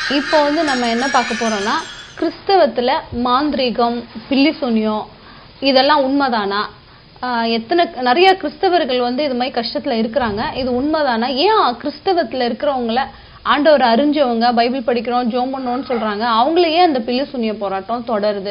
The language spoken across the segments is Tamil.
இப்போ வந்து நம்ம என்ன பார்க்க போறோம்னா கிறிஸ்தவத்துல மாந்திரீகம் பில்லி சூனியம் இதெல்லாம் உண்மைதானா ஆஹ் எத்தனை நிறைய கிறிஸ்தவர்கள் வந்து இது மாதிரி கஷ்டத்துல இருக்கிறாங்க இது உண்மைதானா ஏன் கிறிஸ்தவத்துல இருக்கிறவங்கள ஆண்டவர் அறிஞ்சவங்க பைபிள் படிக்கிறோம் ஜோம் பண்ணோம்னு சொல்றாங்க அவங்கள ஏன் அந்த பில்லி சூனிய போராட்டம் தொடருது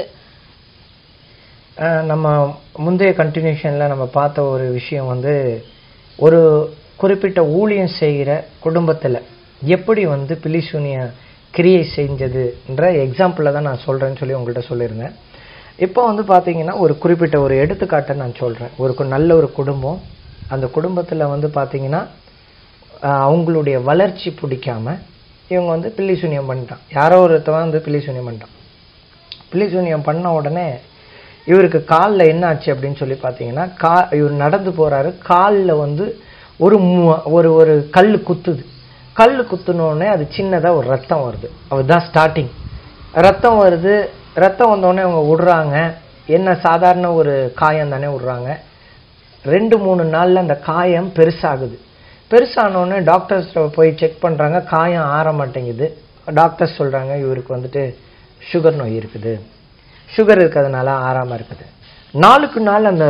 அஹ் நம்ம முந்தைய கண்டினியூஷனில் நம்ம பார்த்த ஒரு விஷயம் வந்து ஒரு குறிப்பிட்ட ஊழியம் செய்கிற குடும்பத்தில் எப்படி வந்து பிலிசூனிய கிரியை செஞ்சதுன்ற எக்ஸாம்பிளில் தான் நான் சொல்கிறேன்னு சொல்லி உங்கள்கிட்ட சொல்லியிருந்தேன் இப்போ வந்து பார்த்தீங்கன்னா ஒரு குறிப்பிட்ட ஒரு எடுத்துக்காட்டை நான் சொல்கிறேன் ஒரு கு- நல்ல ஒரு குடும்பம் அந்த குடும்பத்தில் வந்து பார்த்தீங்கன்னா ஆஹ் அவங்களுடைய வளர்ச்சி பிடிக்காம இவங்க வந்து பில்லி சூனியம் பண்ணிட்டான் யாரோ ஒருத்தவன் வந்து பில்லி சூனியம் பண்ணிட்டான் பில்லி சூனியம் பண்ண உடனே இவருக்கு காலில் என்ன ஆச்சு அப்படின்னு சொல்லி பார்த்தீங்கன்னா கா இவர் நடந்து போறாரு காலில் வந்து ஒரு மு- ஒரு ஒரு கல் குத்துது கல் குத்துனோடனே அது சின்னதாக ஒரு ரத்தம் வருது அதுதான் ஸ்டார்டிங் ரத்தம் வருது ரத்தம் வந்தோடனே அவங்க விடுறாங்க என்ன சாதாரண ஒரு காயம் தானே விடுறாங்க ரெண்டு மூணு நாள்ல அந்த காயம் பெருசாகுது பெருசானோடனே டாக்டர்ஸ் போய் செக் பண்றாங்க காயம் ஆற மாட்டேங்குது டாக்டர்ஸ் சொல்றாங்க இவருக்கு வந்துட்டு சுகர் நோய் இருக்குது சுகர் இருக்கிறதுனால ஆறாம இருக்குது நாளுக்கு நாள் அந்த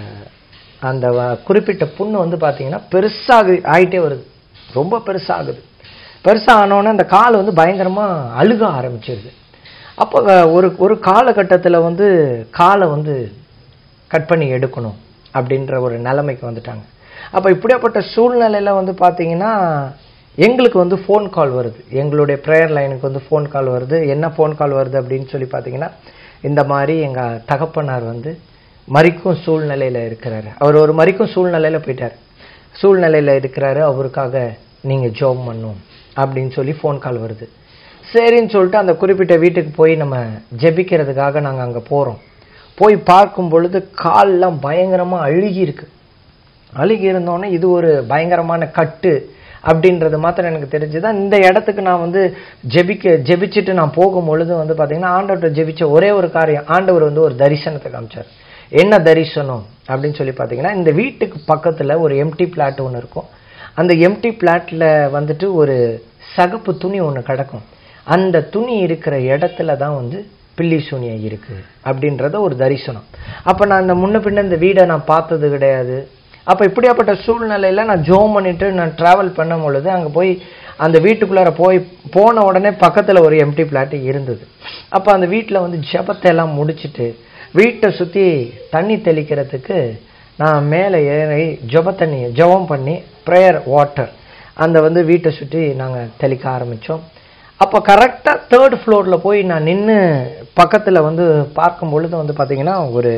அந்த வ- குறிப்பிட்ட புண்ணு வந்து பாத்தீங்கன்னா பெருசாகு ஆயிட்டே வருது ரொம்ப பெருசாகுது பெருசானோடனே அந்த கால் வந்து பயங்கரமா அழுக ஆரம்பிச்சிருது அப்போ அஹ், ஒரு ஒரு காலகட்டத்தில் வந்து காலை வந்து கட் பண்ணி எடுக்கணும் அப்படின்ற ஒரு நிலைமைக்கு வந்துட்டாங்க அப்போ இப்படியாப்பட்ட சூழ்நிலையில வந்து பார்த்தீங்கன்னா எங்களுக்கு வந்து ஃபோன் கால் வருது எங்களுடைய ப்ரேயர் லைனுக்கு வந்து ஃபோன் கால் வருது என்ன ஃபோன் கால் வருது அப்படின்னு சொல்லி பார்த்தீங்கன்னா இந்த மாதிரி எங்கள் தகப்பனார் வந்து மறிக்கும் சூழ்நிலையில இருக்கிறாரு அவர் ஒரு மறிக்கும் சூழ்நிலையில போயிட்டார் சூழ்நிலையில இருக்கிறாரு அவருக்காக நீங்க ஜோம் பண்ணும் அப்படின்னு சொல்லி ஃபோன் கால் வருது சரின்னு சொல்லிட்டு அந்த குறிப்பிட்ட வீட்டுக்கு போய் நம்ம ஜெபிக்கிறதுக்காக நாங்க அங்க போறோம் போய் பார்க்கும் பொழுது கால்லாம் பயங்கரமா அழுகி இருக்கு அழுகி இருந்தோடனே இது ஒரு பயங்கரமான கட்டு அப்படின்றது மாத்திரம் எனக்கு தெரிஞ்சுது இந்த இடத்துக்கு நான் வந்து ஜெபிக்க ஜெபிச்சுட்டு நான் போகும் பொழுது வந்து பாத்தீங்கன்னா ஆண்டவர்கிட்ட ஜெபிச்ச ஒரே ஒரு காரியம் ஆண்டவர் வந்து ஒரு தரிசனத்தை காமிச்சார் என்ன தரிசனம் அப்படின்னு சொல்லி பாத்தீங்கன்னா இந்த வீட்டுக்கு பக்கத்துல ஒரு எம்டி பிளாட் ஒன்று இருக்கும் அந்த எம்டி பிளாட்ல வந்துட்டு ஒரு சகப்பு துணி ஒன்று கிடக்கும் அந்த துணி இருக்கிற இடத்துல தான் வந்து பில்லி சூனியம் இருக்கு அப்படின்றத ஒரு தரிசனம் அப்ப நான் இந்த முன்ன பின்ன இந்த வீடை நான் பார்த்தது கிடையாது அப்ப இப்படியாப்பட்ட சூழ்நிலையில நான் ஜோம் பண்ணிட்டு நான் டிராவல் பண்ணும் பொழுது அங்க போய் அந்த வீட்டுக்குள்ளார போய் போன உடனே பக்கத்துல ஒரு எம்டி பிளாட் இருந்தது அப்ப அந்த வீட்டுல வந்து ஜெபத்தை எல்லாம் முடிச்சிட்டு வீட்டை சுத்தி தண்ணி தெளிக்கிறதுக்கு நான் மேலே ஏறி ஜெப தண்ணி ஜெபம் பண்ணி ப்ரேயர் வாட்டர் அந்த வந்து வீட்டை சுற்றி நாங்க தெளிக்க ஆரம்பிச்சோம் அப்போ கரெக்டாக தேர்ட் ஃப்ளோரில் போய் நான் நின்று பக்கத்தில் வந்து பார்க்கும் பொழுது வந்து பார்த்தீங்கன்னா ஒரு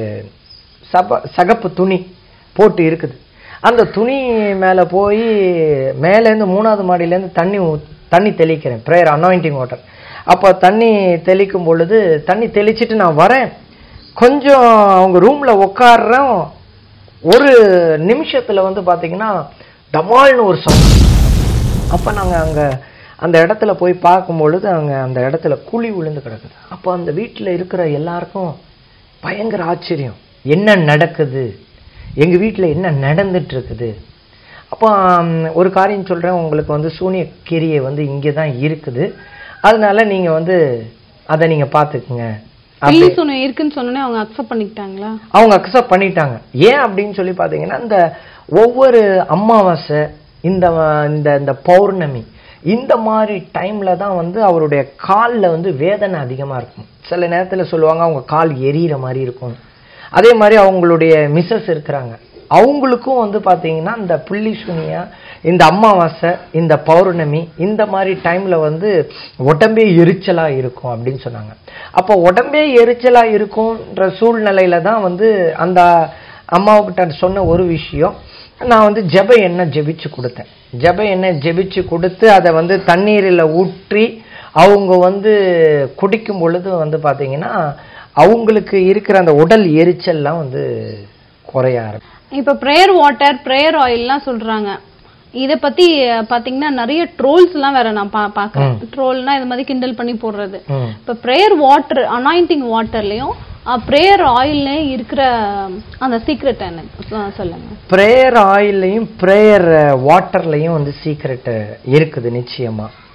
சப சகப்பு துணி போட்டு இருக்குது அந்த துணி மேலே போய் மேலேருந்து மூணாவது மாடியிலேருந்து தண்ணி ஊத்- தண்ணி தெளிக்கிறேன் ப்ரேயர் அனாயிண்டிங் வாட்டர் அப்போ தண்ணி தெளிக்கும் பொழுது தண்ணி தெளிச்சிட்டு நான் வரேன் கொஞ்சம் அவங்க ரூமில் உட்காடுறேன் ஒரு நிமிஷத்தில் வந்து பார்த்தீங்கன்னா டமால்னு ஒரு சவுண்ட் அப்போ நாங்கள் அங்கே அந்த இடத்துல போய் பார்க்கும் பொழுது அங்கே அந்த இடத்துல குழி விழுந்து கிடக்குது அப்போ அந்த வீட்டில் இருக்கிற எல்லாருக்கும் பயங்கர ஆச்சரியம் என்ன நடக்குது எங்கள் வீட்டில் என்ன நடந்துட்டு இருக்குது அப்போ ஆம், ஒரு காரியம் சொல்கிறேன் உங்களுக்கு வந்து சூனிய கிரியை வந்து இங்கே தான் இருக்குது அதனால நீங்கள் வந்து அதை நீங்கள் பார்த்துக்குங்க பில்லி சூனியம் இருக்குன்னு சொன்னோன்னே அவங்க அக்செப்ட் பண்ணிக்கிட்டாங்களா அவங்க அக்செப்ட் பண்ணிட்டாங்க ஏன் அப்படின்னு சொல்லி பார்த்தீங்கன்னா இந்த ஒவ்வொரு அமாவாசை இந்த இந்த இந்த பௌர்ணமி இந்த மாதிரி டைம்ல தான் வந்து அவருடைய காலில் வந்து வேதனை அதிகமா இருக்கும் சில நேரத்துல சொல்லுவாங்க அவங்க கால் எரியிற மாதிரி இருக்கும் அதே மாதிரி அவங்களுடைய மிஸ்ஸஸ் இருக்கிறாங்க அவங்களுக்கும் வந்து பாத்தீங்கன்னா இந்த புள்ளி சுனியா இந்த அமாவாசை இந்த பௌர்ணமி இந்த மாதிரி டைம்ல வந்து உடம்பே எரிச்சலா இருக்கும் அப்படின்னு சொன்னாங்க அப்போ உடம்பே எரிச்சலா இருக்கும்ன்ற சூழ்நிலையில தான் வந்து அந்த அம்மாவுக்கிட்ட சொன்ன ஒரு விஷயம் நான் வந்து ஜெப எண்ணெய் ஜெபிச்சு கொடுத்தேன் ஜெப எண்ணெய் ஜெபிச்சு கொடுத்து அதை வந்து தண்ணீரில் ஊற்றி அவங்க வந்து குடிக்கும் பொழுது வந்து பாத்தீங்கன்னா அவங்களுக்கு இருக்கிற அந்த உடல் எரிச்சல்லாம் வந்து குறைய ஆரம்பிச்சு இப்ப ப்ரேயர் வாட்டர் ப்ரேயர் ஆயில்லாம் சொல்றாங்க இத பத்தி அஹ், பாத்தீங்கன்னா நிறைய ட்ரோல்ஸ் எல்லாம் வேற நான் பா பாக்குறேன் ட்ரோல்னா இது மாதிரி கிண்டல் பண்ணி போடுறது ம். இப்ப ப்ரேயர் வாட்டர் அனாயிண்டிங் வாட்டர்லயும் ப்ரேயர் ஆயில்லையும் இருக்கிற அந்த சீக்ரெட் என்ன சொ- சொல்லுங்க ப்ரேயர் ஆயில்லையும் ப்ரேயர் வாட்டர்லையும் வந்து சீக்ரெட் இருக்குது நிச்சயமா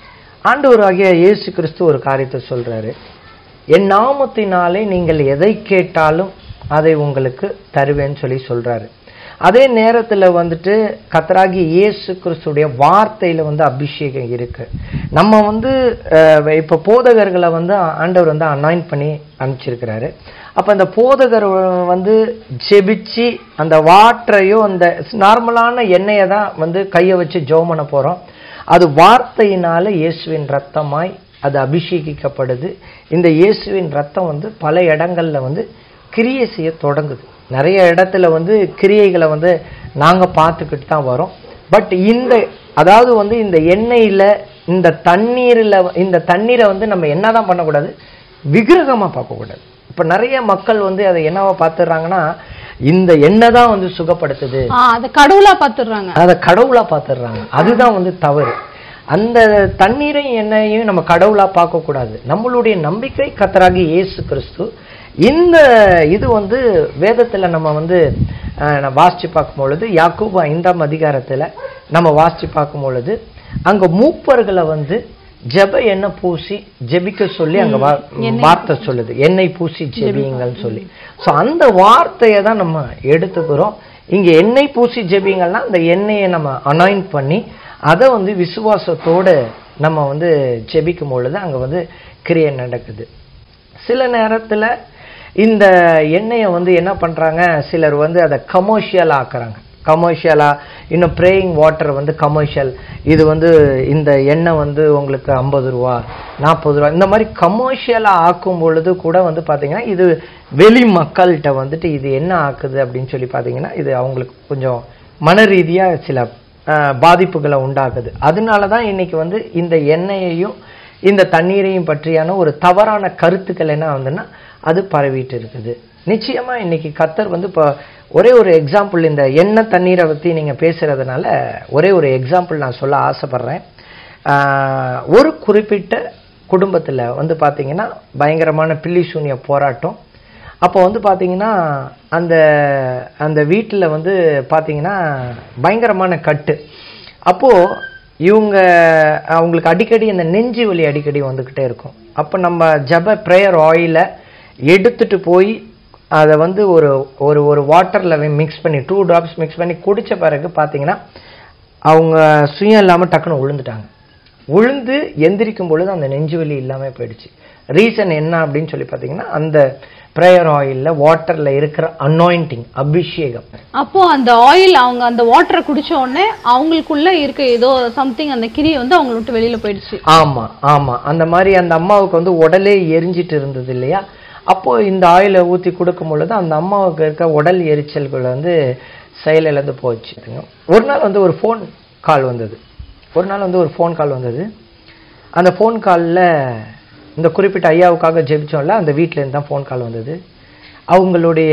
ஆண்டவராகிய இயேசு கிறிஸ்து ஒரு காரியத்தை சொல்றாரு என் நாமத்தினாலே நீங்கள் எதை கேட்டாலும் அதை உங்களுக்கு தருவேன்னு சொல்லி சொல்றாரு அதே நேரத்துல வந்துட்டு கத்தராகி இயேசு கிறிஸ்துடைய வார்த்தையில வந்து அபிஷேகம் இருக்கு நம்ம வந்து அஹ், இப்ப போதகர்களை வந்து ஆண்டவர் வந்து அனாயின் பண்ணி அனுப்பிச்சிருக்கிறாரு அப்ப அந்த போதகர் வந்து ஜெபிச்சு அந்த வாட்டரையோ அந்த நார்மலான எண்ணெயை தான் வந்து கையை வச்சு ஜெபம் பண்ண போறோம் அது வார்த்தையினால இயேசுவின் ரத்தமாய் அது அபிஷேகிக்கப்படுது இந்த இயேசுவின் ரத்தம் வந்து பல இடங்கள்ல வந்து கிரியை செய்ய தொடங்குது நிறைய இடத்துல வந்து கிரியைகளை வந்து நாங்க பார்த்துக்கிட்டு தான் வரோம் பட் இந்த அதாவது வந்து இந்த எண்ணெயில இந்த தண்ணீர்ல இந்த தண்ணீரை வந்து நம்ம என்னதான் பண்ணக்கூடாது விக்கிரகமா பார்க்கக்கூடாது இப்ப நிறைய மக்கள் வந்து அதை என்னவா பார்த்துடுறாங்கன்னா இந்த எண்ணெய் தான் வந்து சுகப்படுத்துது ஆ அதை கடவுளா பாத்துடுறாங்க அதை கடவுளா பார்த்துடுறாங்க அதுதான் வந்து தவறு அந்த தண்ணீரையும் எண்ணெயையும் நம்ம கடவுளா பார்க்க கூடாது நம்மளுடைய நம்பிக்கை கத்தராகி இயேசு கிறிஸ்து இந்த இது வந்து வேதத்துல நம்ம வந்து அஹ், நான் வாசிச்சு பார்க்கும் பொழுது யாக்கூபு ஐந்தாம் அதிகாரத்துல நம்ம வாசிச்சு பார்க்கும் பொழுது அங்க மூப்பர்களை வந்து ஜெப எண்ணெய் பூசி ஜெபிக்க சொல்லி அங்க வா- வார்த்தை சொல்லுது எண்ணெய் பூசி ஜெபியுங்கள்னு சொல்லி சோ அந்த வார்த்தையை தான் நம்ம எடுத்துக்கிறோம் இங்க எண்ணெய் பூசி ஜெபிங்கன்னா அந்த எண்ணெயை நம்ம அனாயின் பண்ணி அதை வந்து விசுவாசத்தோட நம்ம வந்து ஜெபிக்கும் பொழுது அங்க வந்து கிரியை நடக்குது சில நேரத்துல இந்த எண்ணெயை வந்து என்ன பண்றாங்க சிலர் வந்து அதை கமர்ஷியல் ஆக்குறாங்க கமர்ஷியலா இன்னும் ப்ரேயிங் வாட்டர் வந்து கமர்ஷியல் இது வந்து இந்த எண்ணெய் வந்து உங்களுக்கு ஐம்பது ரூபா நாற்பது ரூபா இந்த மாதிரி கமர்ஷியலா ஆக்கும் பொழுது கூட வந்து பாத்தீங்கன்னா இது வெளி மக்கள்கிட்ட வந்துட்டு இது என்ன ஆக்குது அப்படின்னு சொல்லி பாத்தீங்கன்னா இது அவங்களுக்கு கொஞ்சம் மன ரீதியா சில அஹ், பாதிப்புகளை உண்டாக்குது அதனால தான் இன்னைக்கு வந்து இந்த எண்ணெயையும் இந்த தண்ணீரையும் பற்றியான ஒரு தவறான கருத்துக்கள் என்ன வந்துன்னா அது பரவிட்டு இருக்குது நிச்சயமா இன்னைக்கு கத்தர் வந்து இப்போ ஒரே ஒரு எக்ஸாம்பிள் இந்த எண்ணெய் தண்ணீரை பத்தி நீங்க பேசுறதுனால ஒரே ஒரு எக்ஸாம்பிள் நான் சொல்ல ஆசைப்படுறேன் ஆஹ், ஒரு குறிப்பிட்ட குடும்பத்துல வந்து பாத்தீங்கன்னா பயங்கரமான பில்லி சூனிய போராட்டம் அப்போ வந்து பாத்தீங்கன்னா அந்த அந்த வீட்டில் வந்து பாத்தீங்கன்னா பயங்கரமான கட்டு அப்போ இவங்க அவங்களுக்கு அடிக்கடி இந்த நெஞ்சு வலி அடிக்கடி வந்துக்கிட்டே இருக்கும் அப்போ நம்ம ஜப ப்ரேயர் ஆயிலை எடுத்துட்டு போய் அதை வந்து ஒரு ஒரு ஒரு வாட்டரில் மிக்ஸ் பண்ணி டூ ட்ராப்ஸ் மிக்ஸ் பண்ணி குடிச்ச பிறகு பார்த்தீங்கன்னா அவங்க சுயம் இல்லாமல் டக்குன்னு விழுந்துட்டாங்க விழுந்து எந்திரிக்கும் பொழுது அந்த நெஞ்சு வலி இல்லாமல் போயிடுச்சு ரீசன் என்ன அப்படின்னு சொல்லி பார்த்தீங்கன்னா அந்த ப்ரேயர் ஆயிலில் வாட்டரில் இருக்கிற அனாயிண்டிங் அபிஷேகம் அப்போ அந்த ஆயில் அவங்க அந்த வாட்டரை குடிச்ச உடனே அவங்களுக்குள்ள இருக்க ஏதோ சம்திங் அந்த கிரி வந்து அவங்கள விட்டு வெளியில போயிடுச்சு ஆமா ஆமா அந்த மாதிரி அந்த அம்மாவுக்கு வந்து உடலே எரிஞ்சிட்டு இருந்தது இல்லையா அப்போ இந்த ஆயிலை ஊத்தி கொடுக்கும் பொழுது அந்த அம்மாவுக்கு இருக்க உடல் எரிச்சல்கள் வந்து செயலிழந்து போச்சு ஒரு நாள் வந்து ஒரு ஃபோன் கால் வந்தது ஒரு நாள் வந்து ஒரு ஃபோன் கால் வந்தது அந்த ஃபோன் காலில் இந்த குறிப்பிட்ட ஐயாவுக்காக ஜெபிச்சோம்ல அந்த வீட்ல இருந்து தான் ஃபோன் கால் வந்தது அவங்களுடைய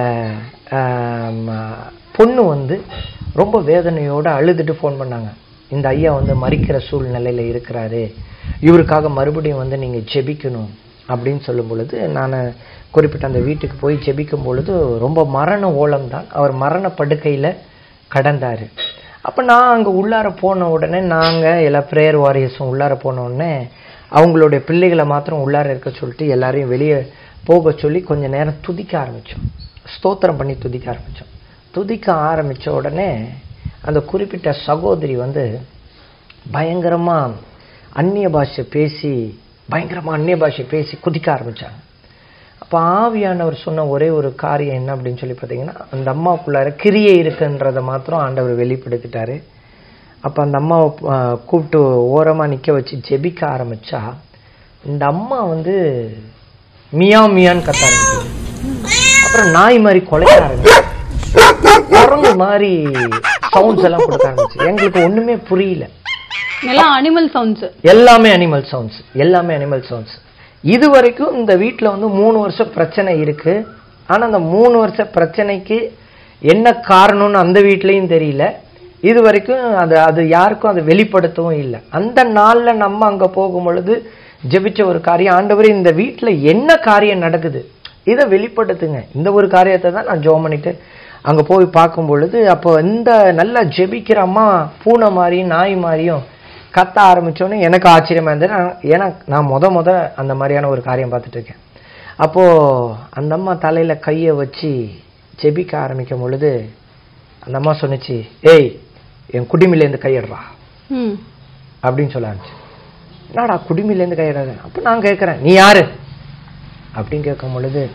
ஆம், பொண்ணு வந்து ரொம்ப வேதனையோட அழுதுட்டு ஃபோன் பண்ணாங்க இந்த ஐயா வந்து மறிக்கிற சூழ்நிலையில இருக்கிறாரு இவருக்காக மறுபடியும் வந்து நீங்க ஜெபிக்கணும் அப்படின்னு சொல்லும் பொழுது நான் குறிப்பிட்ட அந்த வீட்டுக்கு போய் ஜெபிக்கும் பொழுது ரொம்ப மரண ஓலம் தான் அவர் மரண படுக்கையில கடந்தாரு அப்ப நான் அங்க உள்ளார போன உடனே நாங்க எல்லா ப்ரேயர் வாரியர்ஸும் உள்ளார போன உடனே அவங்களுடைய பிள்ளைகளை மாத்திரம் உள்ளார இருக்க சொல்லிட்டு எல்லாரையும் வெளியே போக சொல்லி கொஞ்ச நேரம் துதிக்க ஆரம்பிச்சோம் ஸ்தோத்திரம் பண்ணி துதிக்க ஆரம்பிச்சோம் துதிக்க ஆரம்பிச்ச உடனே அந்த குறிப்பிட்ட சகோதரி வந்து பயங்கரமா அந்நிய பாஷை பேசி பயங்கரமா அந்நிய பாஷை பேசி குதிக்க ஆரம்பிச்சாங்க அப்ப ஆவியானவர் சொன்ன ஒரே ஒரு காரியம் என்ன அப்படின்னு சொல்லி பார்த்தீங்கன்னா அந்த அம்மாவுக்குள்ளார கிரியை இருக்குன்றத மாத்திரம் ஆண்டவர் வெளிப்படுத்திட்டாரு அப்ப அந்த அம்மாவை ஆஹ், கூப்பிட்டு ஓரமா நிக்க வச்சு ஜெபிக்க ஆரம்பிச்சா இந்த அம்மா வந்து மியா மியான்னு கத்த ஆரம்பிச்சது அப்புறம் நாய் மாதிரி கொலைக்க ஆரம்பிச்சு குரங்கு மாதிரி சவுண்ட்ஸ் எல்லாம் கொடுக்க ஆரம்பிச்சு எங்களுக்கு ஒண்ணுமே புரியல எல்லாம் அனிமல் சவுண்ட்ஸ் எல்லாமே அனிமல் சவுண்ட்ஸ் எல்லாமே அனிமல் சவுண்ட்ஸ் இது வரைக்கும் இந்த வீட்ல வந்து மூணு வருஷம் பிரச்சனை இருக்கு ஆனா அந்த மூணு வருஷ பிரச்சனைக்கு என்ன காரணம்னு அந்த வீட்லயும் தெரியல இது வரைக்கும் அது அது யாருக்கும் அதை வெளிப்படுத்தவும் இல்லை அந்த நாள்ல நம்ம அங்க போகும் பொழுது ஜெபிச்ச ஒரு காரியம் ஆண்டவரே இந்த வீட்ல என்ன காரியம் நடக்குது இதை வெளிப்படுத்துங்க இந்த ஒரு காரியத்தை தான் நான் ஜோம் பண்ணிட்டு அங்க போய் பார்க்கும் பொழுது அப்போ இந்த நல்லா ஜெபிக்கிற அம்மா பூனை மாதிரியும் நாய் மாதிரியும் கத்த ஆரம்பிச்சோன்னே எனக்கு ஆச்சரியமா இருந்தது நான்- ஏன்னா நான் முத முத அந்த மாதிரியான ஒரு காரியம் பார்த்துட்டு இருக்கேன் அப்போ அந்த அம்மா தலையில கையை வச்சு ஜெபிக்க ஆரம்பிக்கும் பொழுது அந்த அம்மா சொன்னுச்சு ஏய் என் குடிமிலேருந்து கையிடுறா ம் அப்படின்னு சொல்ல ஆரம்பிச்சு என்னடா குடிமிலேருந்து கையிடாத அப்போ நான் கேட்குறேன் நீ யாரு அப்படின்னு கேட்கும் பொழுது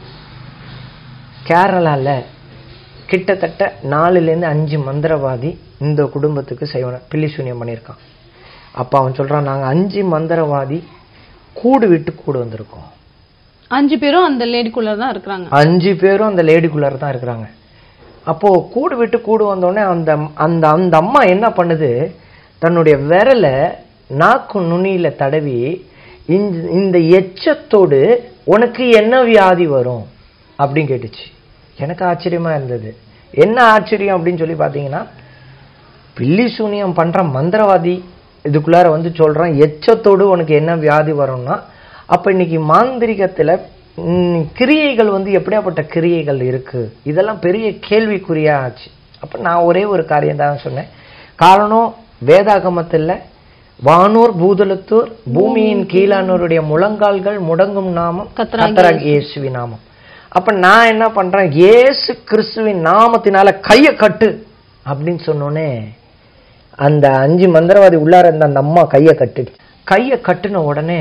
கேரளால கிட்டத்தட்ட நாலுலேருந்து அஞ்சு மந்திரவாதி இந்த குடும்பத்துக்கு செய்வன பில்லி சூனியம் பண்ணியிருக்கான் அப்போ அவன் சொல்றான் நாங்க அஞ்சு மந்திரவாதி கூடு விட்டு கூடு வந்திருக்கோம் அஞ்சு பேரும் அந்த லேடிக்குள்ள தான் இருக்கிறாங்க அஞ்சு பேரும் அந்த லேடிக்குள்ளார தான் இருக்கிறாங்க அப்போ கூடு விட்டு கூடு வந்தோடனே அந்த அந்த அந்த அம்மா என்ன பண்ணுது தன்னுடைய விரலை நாக்கு நுனியில தடவி இந்த இந்த எச்சத்தோடு உனக்கு என்ன வியாதி வரும் அப்படின்னு கேட்டுச்சு எனக்கு ஆச்சரியமா இருந்தது என்ன ஆச்சரியம் அப்படின்னு சொல்லி பார்த்தீங்கன்னா பில்லி சூனியம் பண்ற மந்திரவாதி இதுக்குள்ளார வந்து சொல்றான் எச்சத்தோடு உனக்கு என்ன வியாதி வரும்னா அப்ப இன்னைக்கு மாந்திரிகத்துல ம், கிரியைகள் வந்து எப்படியாப்பட்ட கிரியைகள் இருக்கு இதெல்லாம் பெரிய கேள்விக்குறியா ஆச்சு அப்ப நான் ஒரே ஒரு காரியம் தான் சொன்னேன் காரணம் வேதாகமத்துல வானூர் பூதலத்தூர் பூமியின் கீழானோருடைய முழங்கால்கள் முடங்கும் நாமம் கர்த்தராகிய கர்த்தராகிய இயேசுவின் நாமம் அப்ப நான் என்ன பண்றேன் இயேசு கிறிஸ்துவின் நாமத்தினால கையை கட்டு அப்படின்னு சொன்னோனே அந்த அஞ்சு மந்திரவாதி உள்ளார இருந்த அந்த அம்மா கையை கட்டு கையை கட்டுன உடனே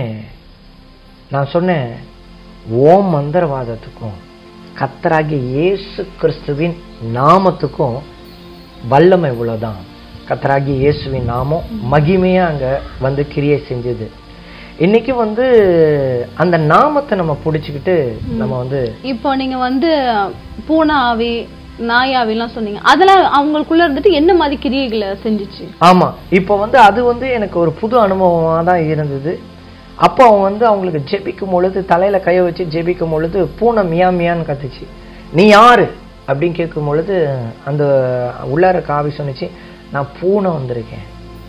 நான் சொன்னேன் ஓம் மந்திரவாதத்துக்கும் கத்தராகிய இயேசு கிறிஸ்துவின் நாமத்துக்கும் வல்லமை இவ்வளவுதான் கத்தராகிய இயேசுவின் நாமம் மகிமையா அங்க வந்து கிரியை செஞ்சது இன்னைக்கு வந்து அந்த நாமத்தை நம்ம புடிச்சுக்கிட்டு நம்ம வந்து இப்போ நீங்க வந்து பூனை ஆவி நாய் ஆவிலாம் சொன்னீங்க அதெல்லாம் அவங்களுக்குள்ள இருந்துட்டு என்ன மாதிரி கிரியைகளை செஞ்சுச்சு ஆமா இப்போ வந்து அது வந்து எனக்கு ஒரு புது அனுபவமா தான் இருந்தது அப்போ அவங்க வந்து அவங்களுக்கு ஜெபிக்கும் பொழுது தலையில கையை வச்சு ஜெபிக்கும் பொழுது பூனை மியா மியான்னு கத்துச்சு நீ யாரு அப்படின்னு கேட்கும் பொழுது அந்த உள்ளார காவி சொன்னுச்சு நான் பூனை வந்திருக்கேன்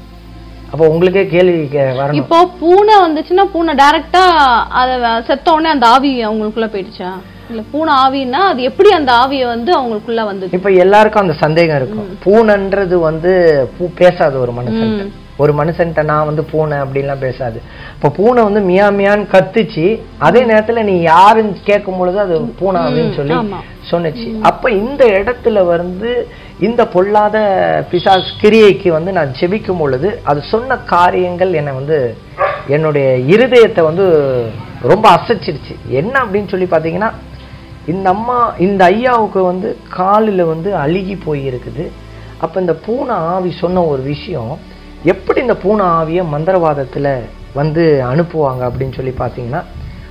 அப்போ உங்களுக்கே கேள்வி கே- வரணும் இப்போ பூனை வந்துச்சுன்னா பூனை டைரக்டா அத வ- செத்த உடனே அந்த ஆவி அவங்களுக்குள்ள போயிடுச்சா இல்ல பூனை ஆவின்னா அது எப்படி அந்த ஆவியை வந்து அவங்களுக்குள்ள வந்தது இப்ப எல்லாருக்கும் அந்த சந்தேகம் இருக்கும் பூனைன்றது வந்து பூ பேசாது ஒரு மனுஷன்ட்ட ஒரு மனுஷன்ட்ட நான் வந்து பூனை அப்படின்லாம் பேசாது இப்ப பூனை வந்து மியா மியான்னு கத்துச்சு அதே நேரத்துல நீ யாருன்னு கேட்கும் பொழுது அது பூனை அப்படின்னு சொல்லி ஆமா. சொன்னுச்சு அப்ப இந்த இடத்துல வந்து இந்த பொல்லாத பிசாஸ் கிரியைக்கு வந்து நான் ஜெபிக்கும் பொழுது அது சொன்ன காரியங்கள் என்னை வந்து என்னுடைய இருதயத்தை வந்து ரொம்ப அசைச்சிருச்சு என்ன அப்படின்னு சொல்லி பார்த்தீங்கன்னா இந்த அம்மா இந்த ஐயாவுக்கு வந்து காலில் வந்து அழுகி போய் இருக்குது அப்ப இந்த பூனை ஆவி சொன்ன ஒரு விஷயம் எப்படி இந்த பூனை ஆவியை மந்திரவாதத்துல வந்து அனுப்புவாங்க அப்படின்னு சொல்லி பார்த்தீங்கன்னா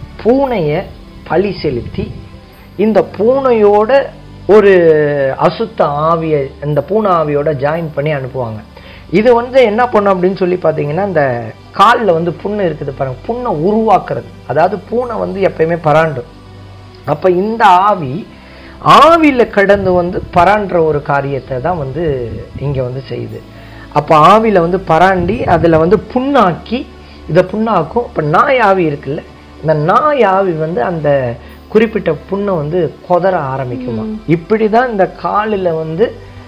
பூனையை பழி செலுத்தி இந்த பூனையோட ஒரு அசுத்த ஆவியை இந்த பூனை ஆவியோட ஜாயின் பண்ணி அனுப்புவாங்க இது வந்து என்ன பண்ணும் அப்படின்னு சொல்லி பார்த்தீங்கன்னா இந்த காலில் வந்து புண்ணு இருக்குது பாருங்க புண்ணை உருவாக்குறது அதாவது பூனை வந்து எப்பயுமே பராண்டும் அப்ப இந்த ஆவி ஆவியில கடந்து வந்து பரான்ற ஒரு காரியத்தை தான் வந்து இங்க வந்து செய்யுது அப்ப ஆவியில வந்து பராண்டி அதுல வந்து புண்ணாக்கி இதை புண்ணாக்கும் இப்ப நாய் ஆவி இருக்குல்ல இந்த நாய் ஆவி வந்து அந்த குறிப்பிட்ட புண்ணை வந்து கொதற ஆரம்பிக்குமா இப்படிதான் இந்த காலில் வந்து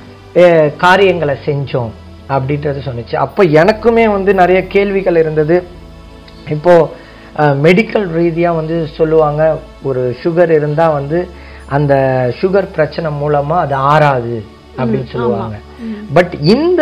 அஹ், காரியங்களை செஞ்சோம் அப்படின்றது சொன்னுச்சு அப்ப எனக்குமே வந்து நிறைய கேள்விகள் இருந்தது இப்போ மெடிக்கல் ரீதியா வந்து சொல்லுவாங்க ஒரு சுகர் இருந்தா வந்து அந்த சுகர் பிரச்சனை மூலமா அது ஆறாது அப்படின்னு சொல்லுவாங்க பட் இந்த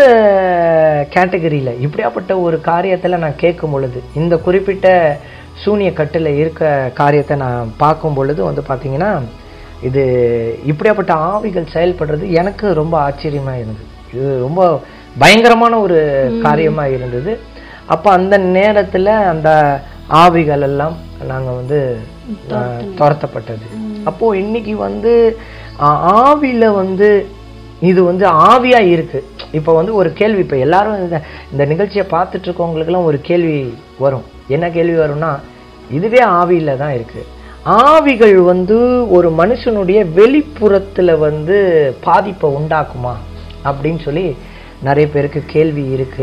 கேட்டகரியில இப்படியாப்பட்ட ஒரு காரியத்துல நான் கேட்கும் பொழுது இந்த குறிப்பிட்ட சூனிய கட்டுல இருக்க காரியத்தை நான் பார்க்கும் பொழுது வந்து பாத்தீங்கன்னா இது இப்படியாப்பட்ட ஆவிகள் செயல்படுறது எனக்கு ரொம்ப ஆச்சரியமா இருந்தது இது ரொம்ப பயங்கரமான ஒரு காரியமா இருந்தது அப்ப அந்த நேரத்துல அந்த ஆவிகள் எல்லாம் நாங்க வந்து அஹ், துரத்தப்பட்டது அப்போ இன்னைக்கு வந்து அஹ், ஆவியில வந்து இது வந்து ஆவியா இருக்கு இப்ப வந்து ஒரு கேள்வி இப்ப எல்லாரும் இந்த இந்த நிகழ்ச்சியை பார்த்துட்டு இருக்கவங்களுக்கெல்லாம் ஒரு கேள்வி வரும் என்ன கேள்வி வரும்னா இதுவே ஆவியில தான் இருக்கு ஆவிகள் வந்து ஒரு மனுஷனுடைய வெளிப்புறத்துல வந்து பாதிப்பை உண்டாக்குமா அப்படின்னு சொல்லி நிறைய பேருக்கு கேள்வி இருக்கு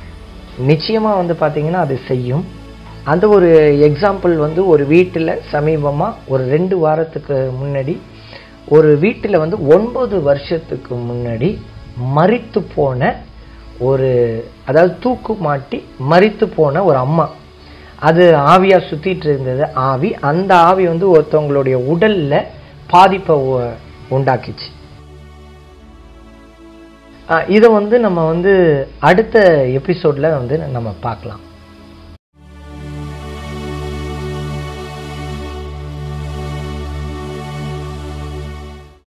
நிச்சயமா வந்து பாத்தீங்கன்னா அது செய்யும் அந்த ஒரு எக்ஸாம்பிள் வந்து ஒரு வீட்டுல சமீபமா ஒரு ரெண்டு வாரத்துக்கு முன்னாடி ஒரு வீட்டுல வந்து ஒன்பது வருஷத்துக்கு முன்னாடி மரித்து போன ஒரு அதாவது தூக்கு மாட்டி மரித்து போன ஒரு அம்மா அது ஆவியா சுத்திட்டு இருந்தது ஆவி அந்த ஆவி வந்து ஒருத்தவங்களுடைய உடல்ல பாதிப்பை உ- உண்டாக்கிச்சு இதை வந்து நம்ம வந்து அடுத்த எபிசோட்ல வந்து நம்ம பார்க்கலாம்